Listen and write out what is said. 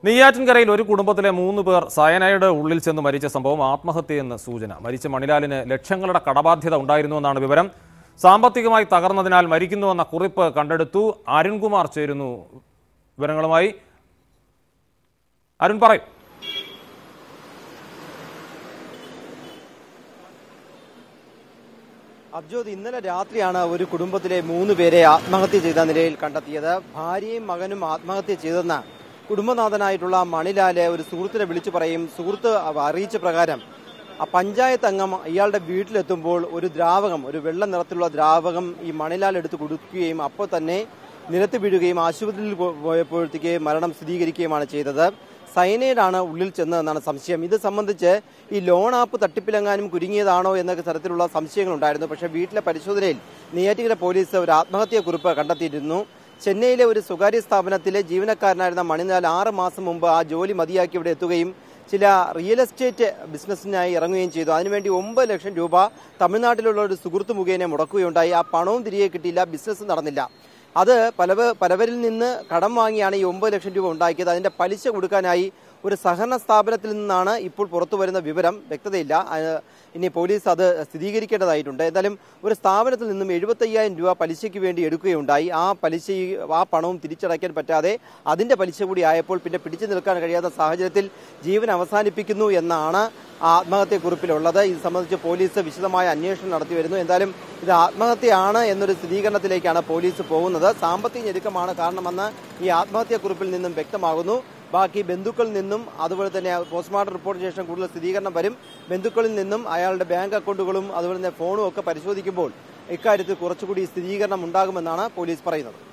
നെയ്യാറ്റിൻകരയിൽ ഒരു കുടുംബത്തിലെ മൂന്ന് പേർ സയനൈഡ് ഉള്ളിൽ ചെന്ന് മരിച്ച സംഭവം ആത്മഹത്യയെന്ന് സൂചന മരിച്ച മണിലാലിന് ലക്ഷങ്ങളുടെ കടബാധ്യത ഉണ്ടായിരുന്നുവെന്നാണ് വിവരം സാമ്പത്തികമായി തകർന്നതിനാൽ മരിക്കുന്നുവെന്ന കുറിപ്പ് കണ്ടെടുത്തു അരുൺകുമാർ ചേരുന്നു വിവരങ്ങളുമായി അരുൺ പറയും അബ്ജോദ് ഇന്നലെ രാത്രിയാണ് ഒരു കുടുംബത്തിലെ മൂന്ന് പേരെ ആത്മഹത്യ ചെയ്ത നിലയിൽ കണ്ടെത്തിയത് ഭാര്യയും മകനും ആത്മഹത്യ ചെയ്തെന്ന് കുടുംബനാഥനായിട്ടുള്ള മണിലാല് ഒരു സുഹൃത്തിനെ വിളിച്ചു പറയും സുഹൃത്ത് അവ- അറിയിച്ച പ്രകാരം ആ പഞ്ചായത്ത് അംഗം ഇയാളുടെ വീട്ടിലെത്തുമ്പോൾ ഒരു ദ്രാവകം ഒരു വെള്ള നിറത്തിലുള്ള ദ്രാവകം ഈ മണിലാൽ എടുത്ത് കൊടുക്കുകയും അപ്പോൾ തന്നെ നിലത്ത് വീഴുകയും ആശുപത്രിയിൽ പോ- പോയപ്പോഴത്തേക്ക് മരണം സ്ഥിരീകരിക്കുകയുമാണ് ചെയ്തത് സൈനൈഡാണ് ഉള്ളിൽ ചെന്നതെന്നാണ് സംശയം ഇത് സംബന്ധിച്ച് ഈ ലോൺ ആപ്പ് തട്ടിപ്പിലെങ്ങാനും കുരുങ്ങിയതാണോ എന്നൊക്കെ തരത്തിലുള്ള സംശയങ്ങളുണ്ടായിരുന്നു പക്ഷേ വീട്ടിലെ പരിശോധനയിൽ നെയ്യാറ്റിക്കര പോലീസ് ഒരു ആത്മഹത്യാ കുറിപ്പ് കണ്ടെത്തിയിരുന്നു ചെന്നൈയിലെ ഒരു സ്വകാര്യ സ്ഥാപനത്തിലെ ജീവനക്കാരനായിരുന്ന മണിലാൽ ആറ് മാസം മുമ്പ് ആ ജോലി മതിയാക്കി ഇവിടെ എത്തുകയും ചില റിയൽ എസ്റ്റേറ്റ് ബിസിനസ്സിനായി ഇറങ്ങുകയും ചെയ്തു അതിനുവേണ്ടി ഒമ്പത് ലക്ഷം രൂപ തമിഴ്നാട്ടിലുള്ള ഒരു സുഹൃത്ത് മുഖേന മുടക്കുകയുണ്ടായി ആ പണവും തിരികെ കിട്ടിയില്ല ബിസിനസ് നടന്നില്ല അത് പലവ പലവരിൽ നിന്ന് കടം വാങ്ങിയാണ് ഈ ഒമ്പത് ലക്ഷം രൂപ ഉണ്ടാക്കിയത് അതിന്റെ പലിശ കൊടുക്കാനായി ഒരു സഹകരണ സ്ഥാപനത്തിൽ നിന്നാണ് ഇപ്പോൾ പുറത്തു വരുന്ന വിവരം വ്യക്തതയില്ല അത് ഇനി പോലീസ് അത് സ്ഥിരീകരിക്കേണ്ടതായിട്ടുണ്ട് എന്തായാലും ഒരു സ്ഥാപനത്തിൽ നിന്നും എഴുപത്തയ്യായിരം രൂപ പലിശയ്ക്ക് വേണ്ടി എടുക്കുകയുണ്ടായി ആ പലിശ ആ പണവും തിരിച്ചടയ്ക്കാൻ പറ്റാതെ അതിന്റെ പലിശ കൂടി ആയപ്പോൾ പിന്നെ പിടിച്ചു നിൽക്കാൻ കഴിയാത്ത സാഹചര്യത്തിൽ ജീവൻ അവസാനിപ്പിക്കുന്നു എന്നാണ് ആ ആത്മഹത്യക്കുറിപ്പിലുള്ളത് ഇത് സംബന്ധിച്ച് പോലീസ് വിശദമായ അന്വേഷണം നടത്തി വരുന്നു എന്തായാലും ഇത് ആത്മഹത്യയാണ് എന്നൊരു സ്ഥിരീകരണത്തിലേക്കാണ് പോലീസ് പോകുന്നത് സാമ്പത്തിക ഞെരുക്കമാണ് കാരണമെന്ന് ഈ ആത്മഹത്യക്കുറിപ്പിൽ നിന്നും വ്യക്തമാകുന്നു ബാക്കി ബന്ധുക്കളിൽ നിന്നും അതുപോലെ തന്നെ പോസ്റ്റ്മോർട്ടം റിപ്പോർട്ടിന് ശേഷം കൂടുതൽ സ്ഥിരീകരണം വരും ബന്ധുക്കളിൽ നിന്നും അയാളുടെ ബാങ്ക് അക്കൗണ്ടുകളും അതുപോലെ തന്നെ ഫോണും ഒക്കെ പരിശോധിക്കുമ്പോൾ ഇക്കാര്യത്തിൽ കുറച്ചുകൂടി സ്ഥിരീകരണം ഉണ്ടാകുമെന്നാണ് പോലീസ് പറയുന്നത്